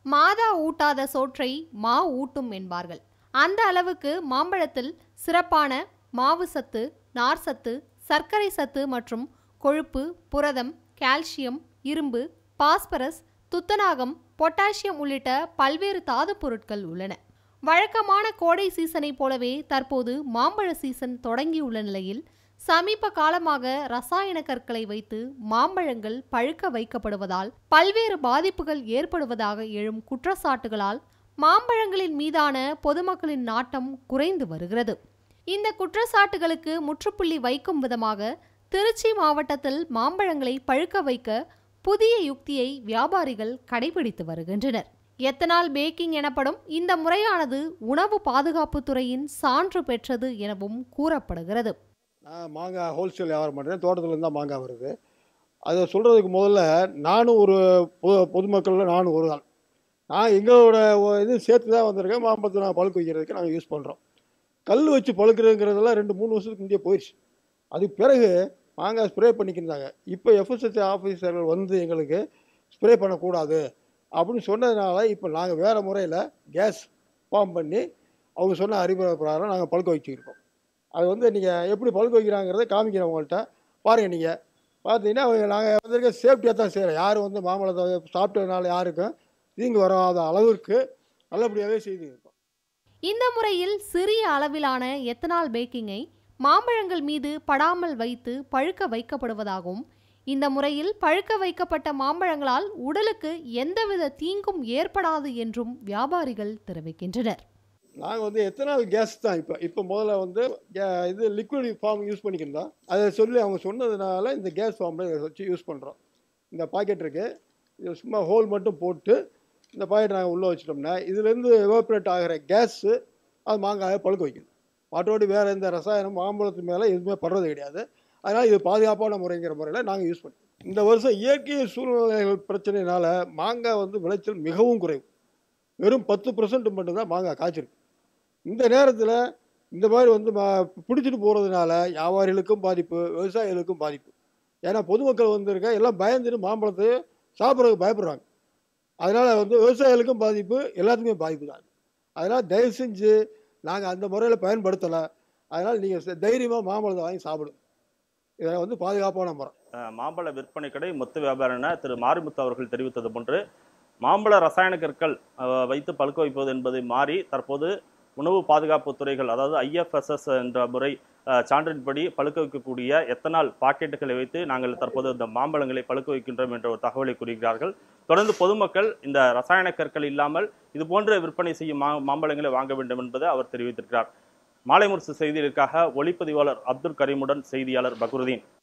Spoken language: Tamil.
மாதா ஊட்டாத சோற்றை மா ஊட்டும் என்பார்கள் அந்த அளவுக்கு மாம்பழத்தில் சிறப்பான மாவு சத்து நார் சத்து சர்க்கரை சத்து மற்றும் கொழுப்பு புரதம் கால்சியம் இரும்பு பாஸ்பரஸ் துத்தநாகம் பொட்டாசியம் உள்ளிட்ட பல்வேறு தாது பொருட்கள் உள்ளன வழக்கமான கோடை சீசனை போலவே தற்போது மாம்பழ சீசன் தொடங்கியுள்ள நிலையில் சமீப காலமாக ரசாயன கற்களை வைத்து மாம்பழங்கள் பழுக்க வைக்கப்படுவதால் பல்வேறு பாதிப்புகள் ஏற்படுவதாக எழும் குற்றச்சாட்டுகளால் மாம்பழங்களின் மீதான பொதுமக்களின் நாட்டம் குறைந்து வருகிறது இந்த குற்றச்சாட்டுகளுக்கு முற்றுப்புள்ளி வைக்கும் விதமாக திருச்சி மாவட்டத்தில் மாம்பழங்களை பழுக்க வைக்க புதிய யுக்தியை வியாபாரிகள் கடைபிடித்து வருகின்றனர் எத்தனால் பேக்கிங் எனப்படும் இந்த முறையானது உணவு பாதுகாப்புத் துறையின் சான்று பெற்றது எனவும் கூறப்படுகிறது நான் மாங்காய் ஹோல்சேல் வியாபாரம் பண்ணுறேன் தோட்டத்துலேருந்து தான் மாங்காய் வருது அதை சொல்கிறதுக்கு முதல்ல நானும் ஒரு பொ பொதுமக்களில் நானும் ஒரு ஆள் நான் எங்களோட ஒ- இது சேர்த்து தான் வந்திருக்கேன் மாம்பழத்தை நான் பழுக்க வைக்கிறதுக்கு நாங்கள் யூஸ் பண்ணுறோம் கல் வச்சு பழுக்கிறதுங்கிறதெல்லாம் ரெண்டு மூணு வருஷத்துக்கு முந்தைய போயிடுச்சு அதுக்கு பிறகு மாங்காய் ஸ்ப்ரே பண்ணிக்கிருந்தாங்க இப்போ எஃப்எஸ்எஸ்சி ஆஃபீஸர்கள் வந்து எங்களுக்கு ஸ்ப்ரே பண்ணக்கூடாது அப்படின்னு சொன்னதுனால இப்போ நாங்கள் வேறு முறையில் கேஸ் ஃபார்ம் பண்ணி அவங்க சொன்ன அறிவுரை பிரகாரம் நாங்கள் பழுக்க வச்சுருக்கோம் அது வந்து நீங்கள் எப்படி பழுக்க வைக்கிறாங்கிறத காமிக்கிறேன் உங்கள்கிட்ட பாருங்கள் நீங்கள் பார்த்தீங்கன்னா நாங்கள் வந்திருக்க சேஃப்டியாக தான் செய்கிறோம் யாரும் வந்து மாம்பழத்தை சாப்பிட்டதுனால யாருக்கும் தீங்கு வராத அளவிற்கு நல்லபடியாகவே செய்து இருக்கோம் இந்த முறையில் சிறிய அளவிலான எத்தனால் பேக்கிங்கை மாம்பழங்கள் மீது படாமல் வைத்து பழுக்க வைக்கப்படுவதாகவும் இந்த முறையில் பழுக்க வைக்கப்பட்ட மாம்பழங்களால் உடலுக்கு எந்தவித தீங்கும் ஏற்படாது என்றும் வியாபாரிகள் தெரிவிக்கின்றனர் நாங்கள் வந்து எத்தனால் கேஸ் தான் இப்போ இப்போ முதல்ல வந்து கே- இது லிக்விட் ஃபார்ம் யூஸ் பண்ணிக்கிருந்தோம் அதை சொல்லி அவங்க சொன்னதுனால இந்த கேஸ் ஃபார்மில் வச்சு யூஸ் பண்ணுறோம் இந்த பாக்கெட் இருக்குது இது சும்மா ஹோல் மட்டும் போட்டு இந்த பாக்கெட் நாங்கள் உள்ளே வச்சிட்டோம்னா இதுலேருந்து எவாப்ரேட் ஆகிற கேஸு அது மாங்காயை பழுக்க வைக்குது மற்றபடி வேறு எந்த ரசாயனம் மாம்பழத்து மேலே எதுவுமே படுறது கிடையாது அதனால் இது பாதுகாப்பான முறைங்கிற முறையில் நாங்கள் யூஸ் பண்ணுறோம் இந்த வருஷம் இயற்கை சூழ்நிலைகள் பிரச்சனையினால மாங்காய் வந்து விளைச்சல் மிகவும் குறைவு வெறும் பத்து பர்சன்ட் மட்டும்தான் மாங்காய் காய்ச்சிருக்கு இந்த நேரத்தில் இந்த மாதிரி வந்து மா பிடிச்சிட்டு போகிறதுனால வியாபாரிகளுக்கும் பாதிப்பு விவசாயிகளுக்கும் பாதிப்பு ஏன்னா பொதுமக்கள் வந்திருக்க எல்லாம் பயந்துட்டு மாம்பழத்தை சாப்பிட்றதுக்கு பயப்படுறாங்க அதனால் வந்து விவசாயிகளுக்கும் பாதிப்பு எல்லாத்துக்குமே பாதிப்பு தான் அதனால் தயவு செஞ்சு நாங்கள் அந்த முறையில் பயன்படுத்தலை அதனால் நீங்கள் தைரியமாக மாம்பழத்தை வாங்கி சாப்பிடுங்க இதை வந்து பாதுகாப்பான முறை அஹ் மாம்பழ விற்பனை கடை மொத்த வியாபாரம் என திரு மாரிமுத்து அவர்கள் தெரிவித்தது போன்று மாம்பழ ரசாயன கற்கள் அஹ், வைத்து பழுக்க வைப்பது என்பதை மாறி தற்போது உணவு பாதுகாப்பு துறைகள் அதாவது ஐஎஃப்எஸ்எஸ் என்ற முறை அஹ், சான்றின்படி பழுக்க வைக்கக்கூடிய எத்தனால் பாக்கெட்டுகளை வைத்து நாங்கள் தற்போது இந்த மாம்பழங்களை பழுக்க வைக்கின்றோம் என்ற ஒரு தகவலை கூறுகிறார்கள் தொடர்ந்து பொதுமக்கள் இந்த ரசாயன கற்கள் இல்லாமல் இது போன்ற விற்பனை செய்யும் மா மாம்பழங்களை வாங்க வேண்டும் என்பதை அவர் தெரிவித்திருக்கிறார் மாலை முரசு செய்திகளுக்காக ஒளிப்பதிவாளர் அப்துல் கரீமுடன் செய்தியாளர் பக்ருதீன்